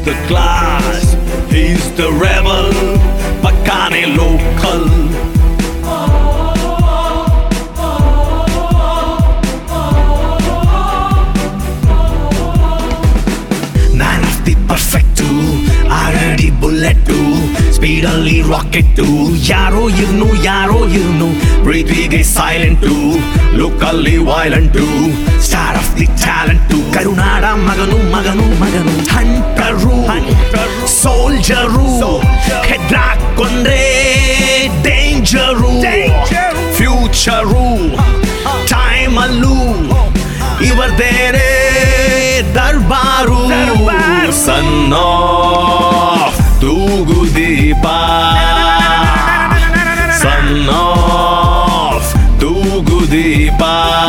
the class. He's the rebel, Pakane local. Man of the perfect already bullet ಸ್ಪೀಡಲ್ಲಿ rocket ಯಾರೋ ಇವನು ಯಾರೋ ಇವನು ಪ್ರೀತಿಗೆ ಸೈಲೆಂಟು ಲುಕ್ಕಲ್ಲಿ violent star of the talent ಕರುನಾಡ ಮಗನು ಮಗನು ಮಗನು ಹಂಟರು ಸೋಲ್ಜರು ಹೆದ್ರಾಕೊಂಡ್ರೆ ಡೇಂಜರು ಫ್ಯೂಚರು ಟೈಮಲ್ಲೂ ಇವರ್ದೇನೆ ದರ್ಬಾರು ಸನ್ನ ತೂಗು ದೀಪ ಸನ್ನ ತೂಗು ದೀಪ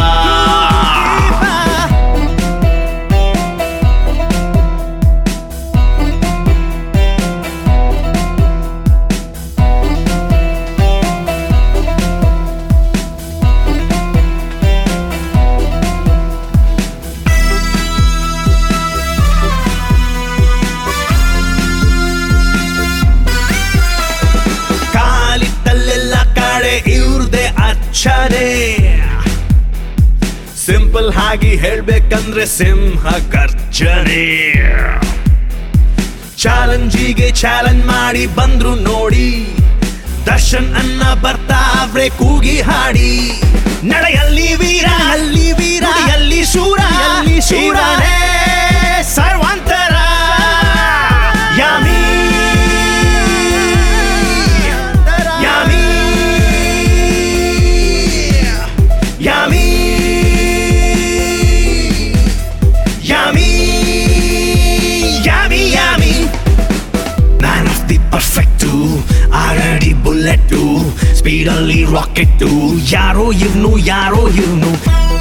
ಕಾಲಿಟ್ಟಲ್ಲೆಲ್ಲ ಕಡೆ ಇವ್ರದೆ ಅಚ್ಚನೆ ಸಿಂಪಲ್ ಆಗಿ ಹೇಳ್ಬೇಕಂದ್ರೆ ಸಿಂಹ ಗರ್ಜನೆ ಚಾಲೆಂಜಿಗೆ ಚಾಲೆಂಜ್ ಮಾಡಿ ಬಂದ್ರು ನೋಡಿ ದರ್ಶನ್ ಅನ್ನ ಬರ್ತಾವ್ರೆ ಕೂಗಿ ಹಾಡಿ ನಡೆಯಲ್ಲಿ ವೀರ ಅಲ್ಲಿ ವೀರ ಅಲ್ಲಿ ಶೂರ ಅಲ್ಲಿ ಶೂರನೇ ಸರ್ವಾಂತರ ಯಾಮಿ ಯಾಮಿ ಯಾಮಿ ಯಾಮಿ ಯಾಮಿ ಯಾಮಿ man of the perfect already bullet ಸ್ಪೀಡಲ್ಲಿ ರಾಕೆಟ್ಟು ಯಾರೋ ಇವನು ಯಾರೋ ಇವನು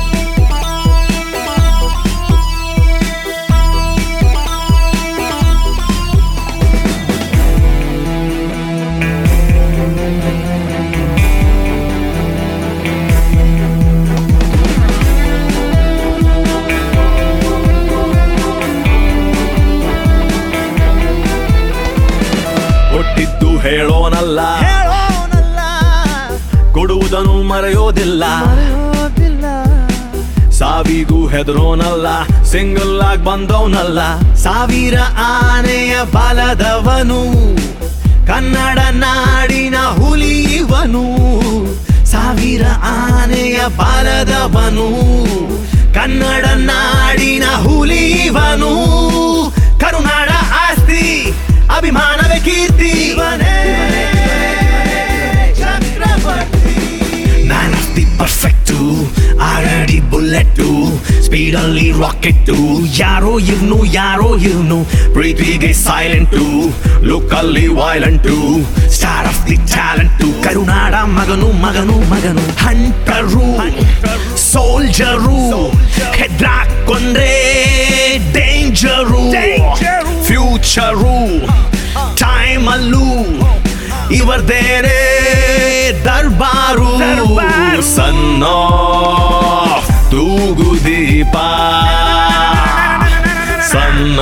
ಕೊಟ್ಟಿದ್ದು ಹೇಳೋನಲ್ಲ ಕೊಡುವುದನ್ನು ಮರೆಯೋದಿಲ್ಲ ಸಾವಿಗೂ ಹೆದರೋನಲ್ಲ ಸಿಂಗಲ್ ಆಗಿ ಬಂದವನಲ್ಲ ಸಾವಿರ ಆನೆಯ ಬಲದವನು ಕನ್ನಡ ನಾಡಿನ ಹುಲಿ ಇವನು ಸಾವಿರ ಆನೆಯ ಬಲದವನು ಕನ್ನಡ ನಾಡಿನ ಹುಲಿ ಇವನು ಕರುನಾಡ ಆಸ್ತಿ ಅಭಿಮಾನವೇ ಕೀರ್ತಿ ಚಕ್ರವರ್ತಿ man of the perfect already bullet ಸ್ಪೀಡಲ್ಲಿ ರಾಕೆಟ್ಟು ಯಾರೋ ಇವನು ಯಾರೋ ಇವನು ಪ್ರೀತಿಗೆ ಸೈಲೆಂಟು ಲುಕ್ಕಲ್ಲಿ violent star of the talent ಕರುನಾಡ ಮಗನು ಮಗನು ಮಗನು ಹಂಟರು ಸೋಲ್ಜರು ಹೆದ್ರಾಕೊಂಡ್ರೆ ಡೇಂಜರು ಫ್ಯೂಚರು ಟೈಮಲ್ಲೂ ಇವರ್ದೇನೆ ದರ್ಬಾರು ಸನ್ನ ತೂಗು ದೀಪ ಸನ್ನ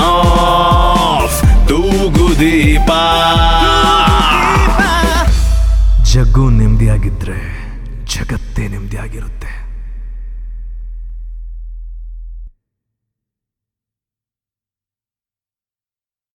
ತೂಗು ದೀಪ ಜಗ್ಗು ನೆಮ್ಮದಿಯಾಗಿದ್ರೆ ಜಗತ್ತೇ ನೆಮ್ಮದಿಯಾಗಿರುತ್ತೆ